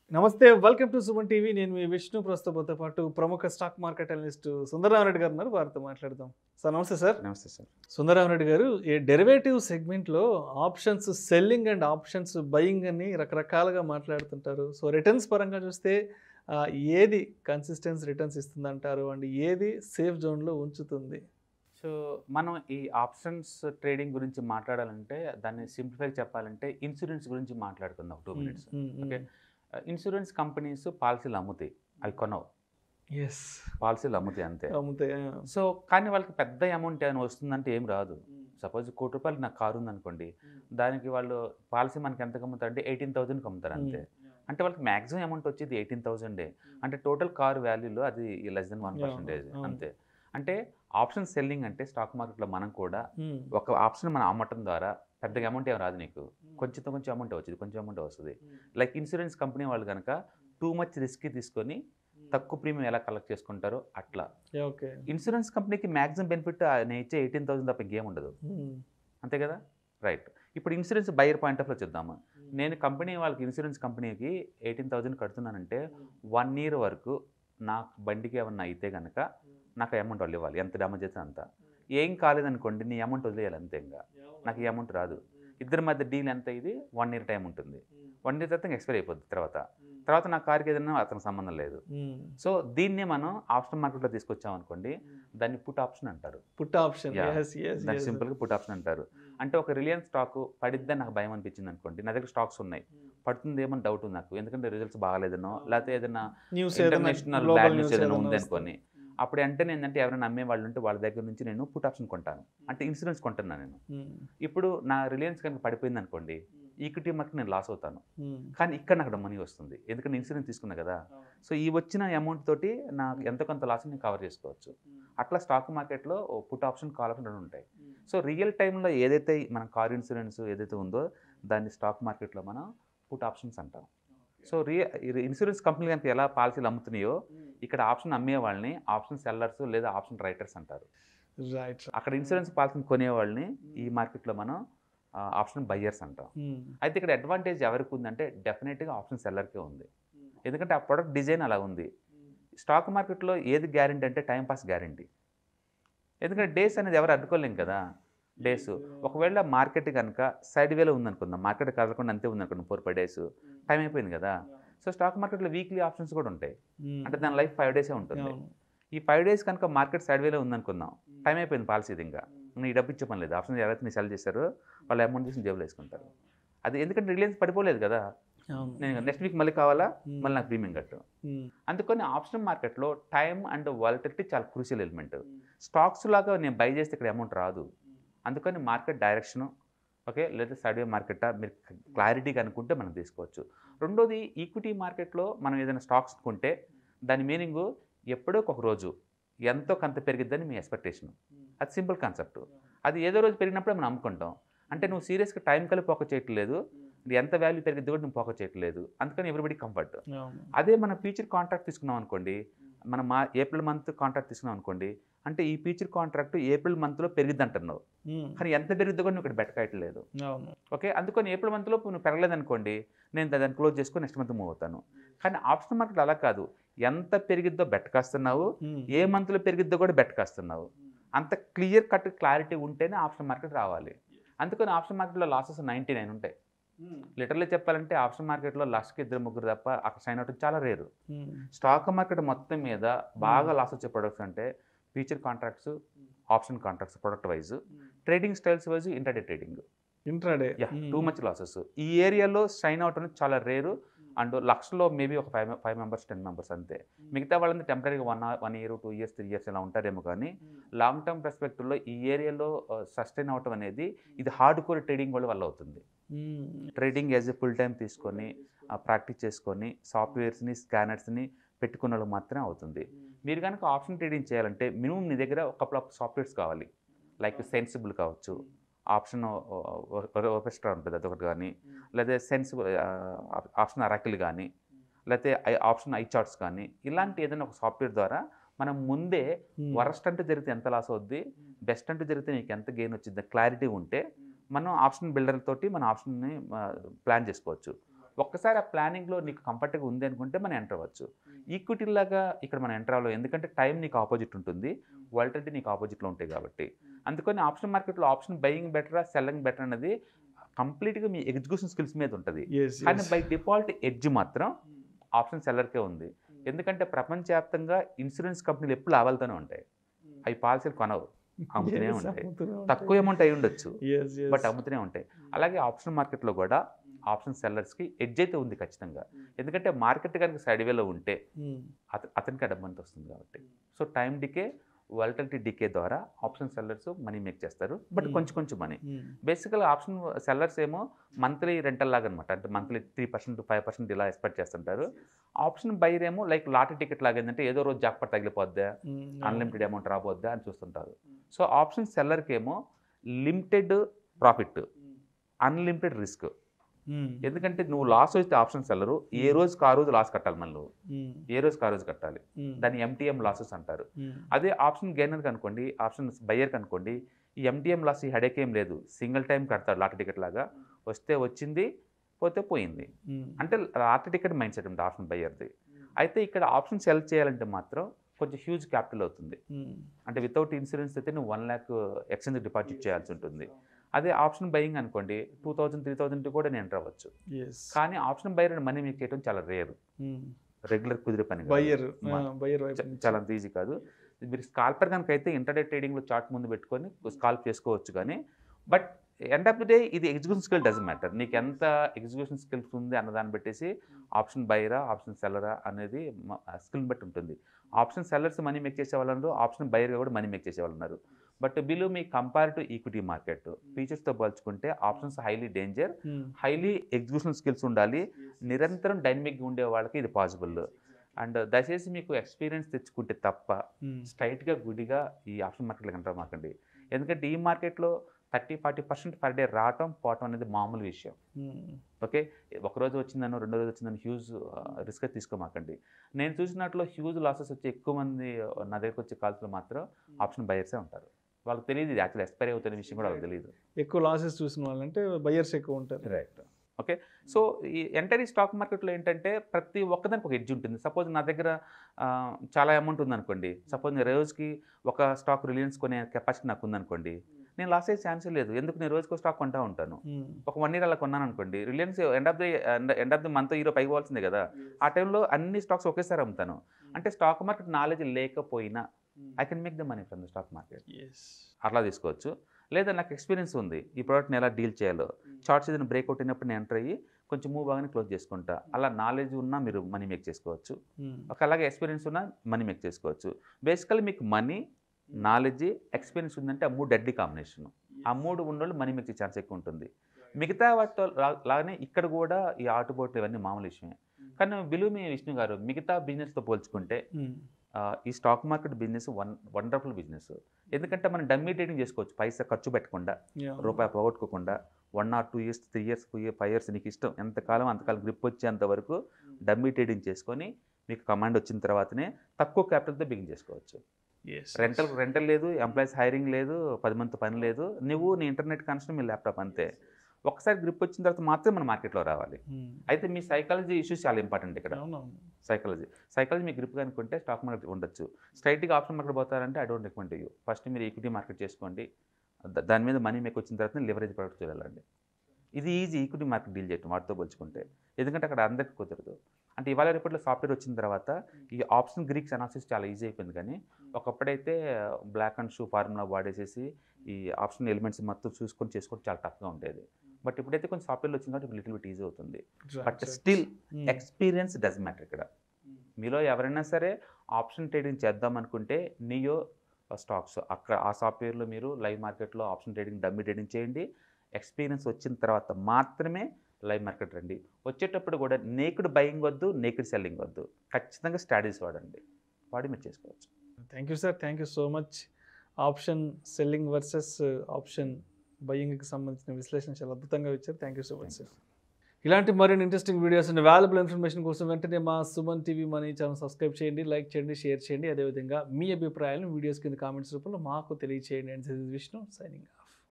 నమస్తే welcome to Suman TV నేను మీ విష్ణు ప్రస్తుతంతో పాటు ప్రముఖ స్టాక్ మార్కెట్ అనలిస్ట్ సుందరరామరెడ్డి గారు ఉన్నారు వారితో మాట్లాడదాం సార్ నమస్తే సార్ నమస్తే సార్ సుందరరామరెడ్డి గారు ఈ డెరివేటివ్ సెగ్మెంట్లో options selling and options buying అని రకరకాలుగా మాట్లాడుతుంటారు సో రిటర్న్స్ పరంగా చూస్తే ఆ, ఏది కన్సిస్టెన్స్ రిటర్న్స్ ఇస్తుందంటారు అండ్ ఏది సేఫ్ జోన్లో ఉంచుతుంది సో మనం ఈ ఆప్షన్స్ ట్రేడింగ్ గురించి మాట్లాడాలంటే దాన్ని సింప్లిఫై చెప్పాలంటే ఇన్సూరెన్స్ గురించి మాట్లాడుకుందాం two minutes okay insurance companies పాలసీలు అమ్ముతాయి అవి కొనవు ఎస్ పాలసీలు అమ్ముతాయి అంతే అమ్ముతాయి ఆ. సో కానీ వాళ్ళకి పెద్ద అమౌంట్ ఏమైనా వస్తుందంటే ఏం రాదు సపోజ్ కోటి రూపాయలు నాకు కారు ఉందనుకోండి దానికి వాళ్ళు పాలసీ మనకి ఎంతకు అమ్ముతారు అంటే ఎయిటీన్ థౌసండ్కి అమ్ముతారు అంతే అంటే వాళ్ళకి మ్యాక్సిమం అమౌంట్ వచ్చేది ఎయిటీన్ థౌసండే అంటే టోటల్ కార్ వాల్యూలో అది less then one Yeah, percentage అవును. అంతే అంటే ఆప్షన్ సెల్లింగ్ అంటే స్టాక్ మార్కెట్లో మనం కూడా ఉమ్. ఒక ఆప్షన్ మనం అమ్మటం ద్వారా పెద్దగా అమౌంట్ ఏం రాదు నీకు కొంచెం కొంచెం అమౌంట్ వచ్చింది కొంచెం అమౌంట్ వస్తుంది లైక్ ఇన్సూరెన్స్ కంపెనీ వాళ్ళు కనుక టూ మచ్ రిస్క్ తీసుకొని తక్కువ ప్రీమియం ఎలా కలెక్ట్ చేసుకుంటారో అట్లా Yeah, ఓకే ఇన్సూరెన్స్ కంపెనీకి మ్యాక్సిమం బెనిఫిట్ నేను ఇచ్చే ఎయిటీన్ థౌసండ్ తప్ప ఇంకేం ఉండదు ఉమ్. అంతే కదా రైట్ ఇప్పుడు ఇన్సూరెన్స్ బయర్ పాయింట్ ఆఫ్లో చూద్దాము నేను కంపెనీ వాళ్ళకి ఇన్సూరెన్స్ కంపెనీకి ఎయిటీన్ థౌసండ్ కడుతున్నానంటే వన్ ఇయర్ వరకు నా బండికి ఏమన్నా అయితే కనుక నాకు అమౌంట్ వాళ్ళు ఇవ్వాలి ఎంత డ్యామేజ్ అయితే అంత ఏం కాలేదనుకోండి నీ అమౌంట్ వదిలేయాలి అంతే ఇంకా నాకు ఈ అమౌంట్ రాదు ఇద్దరి మధ్య డీల్ ఎంత ఇది వన్ ఇయర్ టైం ఉంటుంది వన్ ఇయర్ తర్వాత ఎక్స్పైర్ అయిపోద్ది తర్వాత తర్వాత నా కార్కి ఏదైనా అతనికి సంబంధం లేదు ఉమ్. సో దీన్నే మనం ఆప్షన్ మార్కెట్లో తీసుకొచ్చాం అనుకోండి దాన్ని పుట్ ఆప్షన్ అంటారు put option Yeah. Yes yes దాన్ని సింపుల్గా పుట్ ఆప్షన్ అంటారు అంటే ఒక రిలయన్స్ స్టాక్ పడిద్దని నాకు భయం అనిపించింది అనుకోండి నా దగ్గర స్టాక్స్ ఉన్నాయి పడుతుందేమో డౌట్ ఉంది నాకు ఎందుకంటే రిజల్ట్స్ బాగాలేదనో లేకపోతే ఏదైనా న్యూస్ ఇంటర్నేషనల్ బ్యాడ్ న్యూస్ ఏదైనా ఉంది అనుకోని అప్పుడు అంటే ఏంటంటే ఎవరైనా అమ్మే వాళ్ళు ఉంటే వాళ్ళ దగ్గర నుంచి నేను పుట్ ఆప్షన్ కొంటాను అంటే ఇన్సూరెన్స్ కొంటున్నాను నేను ఇప్పుడు నా రిలయన్స్ కనుక పడిపోయింది అనుకోండి ఈక్విటీ మార్కెట్ నేను లాస్ అవుతాను కానీ ఇక్కడ నాకు మనీ వస్తుంది ఎందుకంటే ఇన్సూరెన్స్ తీసుకున్నా కదా సో ఈ వచ్చిన అమౌంట్ తోటి నాకు ఎంతో కొంత లాస్ నేను కవర్ చేసుకోవచ్చు అట్లా స్టాక్ మార్కెట్లో పుట్ ఆప్షన్ కాల్ ఆప్షన్ రెండు ఉంటాయి సో రియల్ టైంలో ఏదైతే మన కార్ ఇన్సూరెన్స్ ఏదైతే ఉందో దాన్ని స్టాక్ మార్కెట్లో మనం పుట్ ఆప్షన్స్ అంటాం సో రియల్ ఇన్సూరెన్స్ కంపెనీ కనుక ఎలా పాలసీలు అమ్ముతున్నాయో ఇక్కడ ఆప్షన్ అమ్మే వాళ్ళని ఆప్షన్ సెల్లర్స్ లేదా ఆప్షన్ రైటర్స్ అంటారు రైట్ అక్కడ ఇన్సూరెన్స్ పాలసీని కొనే వాళ్ళని ఈ మార్కెట్లో మనం ఆప్షన్ బయ్యర్స్ అంటాం అయితే ఇక్కడ అడ్వాంటేజ్ ఎవరికి ఉందంటే డెఫినెట్గా ఆప్షన్ సెల్లర్కే ఉంది ఎందుకంటే ఆ ప్రొడక్ట్ డిజైన్ అలా ఉంది స్టాక్ మార్కెట్లో ఏది గ్యారంటీ అంటే టైం పాస్ గ్యారంటీ ఎందుకంటే డేస్ అనేది ఎవరు అడ్డుకోలేం కదా డేస్ ఒకవేళ మార్కెట్ కనుక సైడ్ వేలో ఉందనుకుందాం మార్కెట్ కదలకుండా అంతే ఉందనుకుందాం ఫోర్ ఫైవ్ డేస్ టైం అయిపోయింది కదా సో స్టాక్ మార్కెట్లో వీక్లీ ఆప్షన్స్ కూడా ఉంటాయి అంటే దాని లైఫ్ ఫైవ్ డేసే ఉంటుంది ఈ ఫైవ్ డేస్ కనుక మార్కెట్ సైడ్ వేలో ఉందనుకుందాం టైం అయిపోయింది పాలసీ ఇంకా నీ డబ్బు ఇచ్చే పని లేదు ఆప్షన్ ఎవరైతే నీ సెల్ చేశారో వాళ్ళ అమౌంట్ తీసి జేబులో వేసుకుంటారు అది ఎందుకంటే రిలయన్స్ పడిపోలేదు కదా నేను నెక్స్ట్ వీక్ మళ్ళీ కావాలా మళ్ళీ నాకు ప్రీమియం కట్టు అందుకని ఆప్షన్ మార్కెట్లో టైం అండ్ వాలిటిలిటీ చాలా క్రూషియల్ ఎలిమెంట్ స్టాక్స్ లాగా నేను బై చేస్తే ఇక్కడ అమౌంట్ రాదు అందుకని మార్కెట్ డైరెక్షను ఓకే లేదా సైడ్వే మార్కెటా మీరు క్లారిటీగా అనుకుంటే మనం తీసుకోవచ్చు రెండోది ఈక్విటీ మార్కెట్లో మనం ఏదైనా స్టాక్స్ కొంటే దాని మీనింగ్ ఎప్పుడో ఒక రోజు ఎంతో కొంత పెరిగిద్దని మీ ఎక్స్పెక్టేషన్ అది సింపుల్ కాన్సెప్ట్ అది ఏదో రోజు పెరిగినప్పుడే మనం అమ్ముకుంటాం అంటే నువ్వు సీరియస్గా టైం కలిపి పోక చేయట్లేదు ఎంత వాల్యూ పెరిగిద్ది కూడా నువ్వు పోక చేయట్లేదు అందుకని ఎవ్రీబడి కంఫర్ట్ అదే మన ఫ్యూచర్ కాంట్రాక్ట్ తీసుకున్నాం అనుకోండి మనం మా ఏప్రిల్ మంత్ కాంట్రాక్ట్ తీసుకున్నాం అనుకోండి అంటే ఈ ఫ్యూచర్ కాంట్రాక్ట్ ఏప్రిల్ మంత్లో పెరిగిద్ది అంటున్నావు కానీ ఎంత పెరిగిద్దో కూడా నువ్వు ఇక్కడ బెట్టకాయట్లేదు ఓకే అందుకని ఏప్రిల్ మంత్లో నువ్వు పెరగలేదు అనుకోండి నేను దాన్ని క్లోజ్ చేసుకొని నెక్స్ట్ మంత్ మూవ్ అవుతాను కానీ ఆప్షన్ మార్కెట్ అలా కాదు ఎంత పెరిగిద్దో బెట్ కాస్తున్నావు ఏ మంత్లో పెరిగిద్దో కూడా బెట్ కాస్తున్నావు అంత క్లియర్ కట్ క్లారిటీ ఉంటేనే ఆప్షన్ మార్కెట్ రావాలి అందుకని ఆప్షన్ మార్కెట్లో లాసెస్ నైంటీ నైన్ ఉంటాయి లిటరల్లీ చెప్పాలంటే ఆప్షన్ మార్కెట్లో లక్షకి ఇద్దరు ముగ్గురు తప్ప అక్కడ సైన్ అవటం చాలా రేరు స్టాక్ మార్కెట్ మొత్తం మీద బాగా లాస్ వచ్చే ప్రొడక్ట్స్ అంటే future contracts option contracts product wise trading styles wise interday trading intraday యా టూ మచ్ లాసెస్ ఈ ఏరియాలో షైన్ అవుట్ అనేది చాలా రేరు అండ్ లక్షలో మేబీ ఒక five five members ten members అంతే మిగతా వాళ్ళని టెంపరీగా one one year two years three years ఇలా ఉంటారేమో కానీ లాంగ్ టర్మ్ పర్స్పెక్టివ్లో ఈ ఏరియాలో సస్టైన్ అవటం అనేది ఇది హార్డ్ కోర్ ట్రేడింగ్ వాళ్ళ వల్ల అవుతుంది trading as a full time తీసుకొని ప్రాక్టీస్ చేసుకొని సాఫ్ట్వేర్స్ని స్కానర్స్ని పెట్టుకున్న వాళ్ళు మాత్రమే అవుతుంది మీరు కనుక ఆప్షన్ ట్రేడింగ్ చేయాలంటే మినిమం మీ దగ్గర ఒక కపుల్ ఆఫ్ సాఫ్ట్వేర్స్ కావాలి లైక్ సెన్సిబుల్ కావచ్చు ఆప్షన్ ఓపెస్ట్రా ఉంటుంది అదొకటి కానీ లేదా సెన్స్ ఆప్షన్ అరాకిల్ కానీ లేకపోతే ఐ ఆప్షన్ ఐ చార్ట్స్ కానీ ఇలాంటి ఏదైనా ఒక సాఫ్ట్వేర్ ద్వారా మనం ముందే వరస్ట్ అంటే జరిగితే ఎంత లాస్ అవుద్ది బెస్ట్ అంటే జరిగితే నీకు ఎంత గెయిన్ వచ్చింది క్లారిటీ ఉంటే మనం ఆప్షన్ బిల్డర్ తోటి మన ఆప్షన్ని ప్లాన్ చేసుకోవచ్చు ఒక్కసారి ఆ ప్లానింగ్లో నీకు కంఫర్ట్గా ఉంది అనుకుంటే మనం ఎంటర్ అవ్వచ్చు ఈక్విటీ లాగా ఇక్కడ మనం ఎంటర్ అవ్వలేం ఎందుకంటే టైం నీకు ఆపోజిట్ ఉంటుంది వాలిటిలిటీ నీకు ఆపోజిట్లో ఉంటాయి కాబట్టి అందుకని ఆప్షన్ మార్కెట్లో ఆప్షన్ బయింగ్ బెటరా సెల్లింగ్ బెటర్ అనేది కంప్లీట్గా మీ ఎగ్జిక్యూషన్ స్కిల్స్ మీద ఉంటుంది Yes, కానీ yes. బై డిఫాల్ట్ ఎడ్జ్ మాత్రం ఆప్షన్ సెల్లర్కే ఉంది ఎందుకంటే ప్రపంచవ్యాప్తంగా ఇన్సూరెన్స్ కంపెనీలు ఎప్పుడు లాభాలతోనే ఉంటాయి అవి పాలసీలు కొనవు అమ్ముతూనే Yes, ఉంటాయి. అమ్ముతూనే తక్కువ అమౌంట్ అయి ఉండొచ్చు Yes, yes. బట్ అమ్ముతూనే ఉంటాయి అలాగే ఆప్షన్ మార్కెట్లో కూడా ఆప్షన్ సెల్లర్స్కి ఎడ్జ్ అయితే ఉంది ఖచ్చితంగా ఎందుకంటే మార్కెట్ కనుక సైడ్వేలో ఉంటే Hmm. అత అతనికి డబ్బు అంత వస్తుంది కాబట్టి so time decay volatility decay ద్వారా ఆప్షన్ సెల్లర్స్ మనీ మేక్ చేస్తారు బట్ Hmm. కొంచెం కొంచెం మనీ Hmm. బేసికల్గా ఆప్షన్ సెల్లర్స్ ఏమో మంత్లీ రెంటల్ లాగా అనమాట అంటే monthly three percent five percent ఇలా ఎక్స్పెక్ట్ చేస్తుంటారు ఆప్షన్ బైర్ ఏమో లైక్ లాటరీ టికెట్ లాగా ఏంటంటే ఏదో రోజు జాక్పట్ తగిలిపోద్దా Hmm. అన్లిమిటెడ్ అమౌంట్ రాబోద్దా అని చూస్తుంటారు సో ఆప్షన్ సెల్లర్కి ఏమో limited profit unlimited risk Hmm. ఎందుకంటే నువ్వు లాస్ అయితే ఆప్షన్ సెల్లరు ఏ రోజుకి ఆ రోజు లాస్ కట్టాలి మళ్ళీ నువ్వు Hmm. ఏ రోజుకి ఆ రోజు కట్టాలి Hmm. దాన్ని ఎంటీఎం లాసెస్ అంటారు Hmm. అదే ఆప్షన్ గెయినర్కి అనుకోండి ఆప్షన్ బయ్యర్కి అనుకోండి ఈ ఎంటీఎం లాస్ ఈ హెడేక్ ఏం లేదు సింగిల్ టైం కడతాడు లాటరీ టికెట్ లాగా వస్తే వచ్చింది పోతే పోయింది Hmm. అంటే లాటరీ టికెట్ మైండ్ సెట్ ఉంటుంది ఆప్షన్ బయ్యర్ది అయితే ఇక్కడ ఆప్షన్ సెల్ చేయాలంటే మాత్రం కొంచెం హ్యూజ్ క్యాపిటల్ అవుతుంది Hmm. అంటే వితౌట్ ఇన్సూరెన్స్ అయితే నువ్వు వన్ ల్యాక్ ఎక్స్చేంజ్ డిపాజిట్ చేయాల్సి ఉంటుంది అదే ఆప్షన్ బయింగ్ అనుకోండి టూ థౌజండ్ త్రీ థౌజండ్ కూడా నేను ఎంటర్ అవ్వచ్చు Yes. కానీ ఆప్షన్ బయర్ మనీ మీకు చేయడం చాలా రేర్ Hmm. రెగ్యులర్ కుదిరే పని కాదు. బయ్యర్ మా- బయ్యర్ వైపు చ- నుంచి. చాలా అంత ఈజీ కాదు మీరు స్కాల్పర్ కనుక అయితే ఇంటర్నెట్ ట్రేడింగ్లో చార్ట్ ముందు పెట్టుకొని స్కాల్ప్ చేసుకోవచ్చు కానీ but end of the day ఇది ఎగ్జిక్యూషన్ స్కిల్ డజన్ మ్యాటర్ నీకు ఎంత ఎగ్జిక్యూషన్ స్కిల్స్ ఉంది అన్న దాన్ని పెట్టేసి ఆప్షన్ బైరా ఆప్షన్ సెల్లరా అనేది స్కిల్ బట్టి ఉంటుంది ఆప్షన్ సెల్లర్స్ మనీ మేక్ చేసే వాళ్ళు ఉన్నారు ఆప్షన్ బైర్గా కూడా మనీ మేక్ చేసే వాళ్ళు ఉన్నారు బట్ బిలో మీ కంపేర్ టు ఈక్విటీ మార్కెట్ ఫీచర్స్తో పోల్చుకుంటే options highly danger Hmm. Highly execution skills ఉండాలి నిరంతరం డైనమిక్గా ఉండే వాళ్ళకి ఇది పాసిబుల్ అండ్ దయచేసి మీకు ఎక్స్పీరియన్స్ తెచ్చుకుంటే తప్ప Hmm. స్ట్రైట్గా గుడిగా ఈ ఆప్షన్ మార్కెట్లో ఎంటర్ మాకండి ఎందుకంటే ఈ మార్కెట్లో thirty forty percent per day రావటం పోవటం అనేది మామూలు విషయం Hmm. ఓకే ఒక రోజు వచ్చిందనో రెండో రోజు వచ్చిందని హ్యూజ్ రిస్క్ తీసుకోమాకండి నేను చూసినట్లు హ్యూజ్ లాసెస్ వచ్చి ఎక్కువ మంది నా దగ్గరకు వచ్చే కాల్స్లో మాత్రం ఆప్షన్ బయర్సే ఉంటారు వాళ్ళకి తెలియదు ఇది యాక్చువల్ ఎక్స్పైర్ అవుతున్న విషయం కూడా వాళ్ళకి తెలియదు ఎక్కువ లాసెస్ చూసిన వాళ్ళంటే బయ్యర్స్ ఎక్కువ ఉంటారు రైట్ ఓకే సో ఈ ఎంటర్ ఈ స్టాక్ మార్కెట్లో ఏంటంటే ప్రతి ఒక్కదానికి ఒక ఎడ్జ్ ఉంటుంది సపోజ్ నా దగ్గర ఆ, చాలా అమౌంట్ ఉందనుకోండి సపోజ్ నేను రోజుకి ఒక స్టాక్ రిలయన్స్ కొనే కెపాసిటీ నాకు ఉందనుకోండి నేను లాస్ అయ్యే ఛాన్సే లేదు ఎందుకు నేను రోజుకి స్టాక్ కొంటా ఉంటాను Hmm. ఒక వన్ ఇయర్ అలా కొన్నాను అనుకోండి Reliance end of the end of the month hero పైకి పోవాల్సిందే కదా ఆ టైంలో అన్ని స్టాక్స్ ఒకేసారి అమ్ముతాను అంటే స్టాక్ మార్కెట్ నాలెడ్జ్ లేకపోయినా I can make the money from the stock market Yes. అట్లా తీసుకోవచ్చు లేదా నాకు ఎక్స్పీరియన్స్ ఉంది ఈ ప్రోడక్ట్ని ఎలా డీల్ చేయాలో షార్ట్స్ ఏదైనా బ్రేక్అవుట్ అయినప్పుడు నేను ఎంటర్ అయ్యి కొంచెం మూవ్ బాగానే క్లోజ్ చేసుకుంటా అలా నాలెడ్జ్ ఉన్నా మీరు మనీ మేక్ చేసుకోవచ్చు Hmm. ఒక అలాగే ఎక్స్పీరియన్స్ ఉన్నా మనీ మేక్ చేసుకోవచ్చు బేసికల్లీ మీకు మనీ నాలెడ్జ్ ఎక్స్పీరియన్స్ ఉందంటే ఆ మూడు డెడ్లీ కాంబినేషన్ ఆ మూడు ఉన్నోళ్ళు మనీ మేక్ ఛాన్స్ ఎక్కువ ఉంటుంది మిగతా వాటితో లా- లాగానే ఇక్కడ కూడా ఈ ఆటుపోట్లు ఇవన్నీ మామూలు విషయమే కానీ బిలువ మీ విష్ణు గారు మిగతా బిజినెస్తో పోల్చుకుంటే Hmm. ఆ, ఈ stock market business one wonderful business ఎందుకంటే మనం డమ్మీ ట్రేడింగ్ చేసుకోవచ్చు పైసా ఖర్చు పెట్టకుండా Yeah. రూపాయి పోగొట్టుకోకుండా one or two years three years five years నీకు ఇష్టం ఎంతకాలం అంతకాలం గ్రిప్ వచ్చేంత వరకు డమ్మీ ట్రేడింగ్ చేసుకొని మీకు కమాండ్ వచ్చిన తర్వాతనే తక్కువ క్యాపిటల్తో బిగిన్ చేసుకోవచ్చు Yes. రెంటల్ రెంటల్ లేదు ఎంప్లాయీస్ హైరింగ్ లేదు పది మంది పని లేదు నువ్వు నీ ఇంటర్నెట్ కనెక్షన్ మీ ల్యాప్టాప్ అంతే ఒకసారి గ్రిప్ వచ్చిన తర్వాత మాత్రమే మన మార్కెట్లో రావాలి Hmm. అయితే మీ సైకాలజీ ఇష్యూస్ చాలా ఇంపార్టెంట్ ఇక్కడ అవునవును సైకాలజీ సైకాలజీ మీ గ్రిప్ అనుకుంటే స్టాక్ మార్కెట్ ఉండొచ్చు స్ట్రైట్గా ఆప్షన్ మార్కెట్ పోతారంటే I don't recommend you first మీరు ఈక్విటీ మార్కెట్ చేసుకోండి ద- దాని మీద మనీ మీకు వచ్చిన తర్వాత లివరేజ్ ప్రొడక్ట్ వెళ్ళండి ఇది ఈజీ ఈక్విటీ మార్కెట్ డీల్ చేయటం వాటితో పోల్చుకుంటే ఎందుకంటే అక్కడ అందరికీ కుదరదు అంటే ఇవాళ రేపట్లో సాఫ్ట్వేర్ వచ్చిన తర్వాత ఈ ఆప్షన్ గ్రీక్స్ అనాలిసిస్ చాలా ఈజీ అయిపోయింది కానీ ఒకప్పుడైతే బ్లాక్ అండ్ షూ ఫార్ములా వాడేసేసి ఈ ఆప్షన్ ఎలిమెంట్స్ మొత్తం చూసుకొని చేసుకోవడం చాలా టఫ్గా ఉండేది బట్ ఇప్పుడైతే కొంచెం సాఫ్ట్వేర్లో వచ్చింది కాబట్టి లిటిల్ బిట్ ఈజీ అవుతుంది but Right, right. Still Hmm. Experience does matter ఇక్కడ మీలో ఎవరైనా సరే ఆప్షన్ ట్రేడింగ్ చేద్దాం అనుకుంటే నియో స్టాక్స్ అక్కడ ఆ సాఫ్ట్వేర్లో మీరు లైవ్ మార్కెట్లో ఆప్షన్ ట్రేడింగ్ డమ్మీ ట్రేడింగ్ చేయండి ఎక్స్పీరియన్స్ వచ్చిన తర్వాత మాత్రమే లైవ్ మార్కెట్ రండి వచ్చేటప్పుడు కూడా నేకుడ్ బయింగ్ వద్దు నేకుడ్ సెల్లింగ్ వద్దు ఖచ్చితంగా స్ట్రాటజీస్ వాడండి వాడి మీరు చేసుకోవచ్చు thank you sir thank you so much option selling versus option బయ్యింగ్కి సంబంధించిన విశ్లేషణ చాలా అద్భుతంగా ఇచ్చారు thank you so much sir ఇలాంటి మరిన్ని interesting videos and valuable information కోసం వెంటనే మా Suman TV money channel subscribe చేయండి లైక్ చేయండి షేర్ చేయండి అదేవిధంగా మీ అభిప్రాయాలను వీడియోస్ కింద కామెంట్స్ రూపంలో మాకు తెలియచేయండి and this is Vishnu signing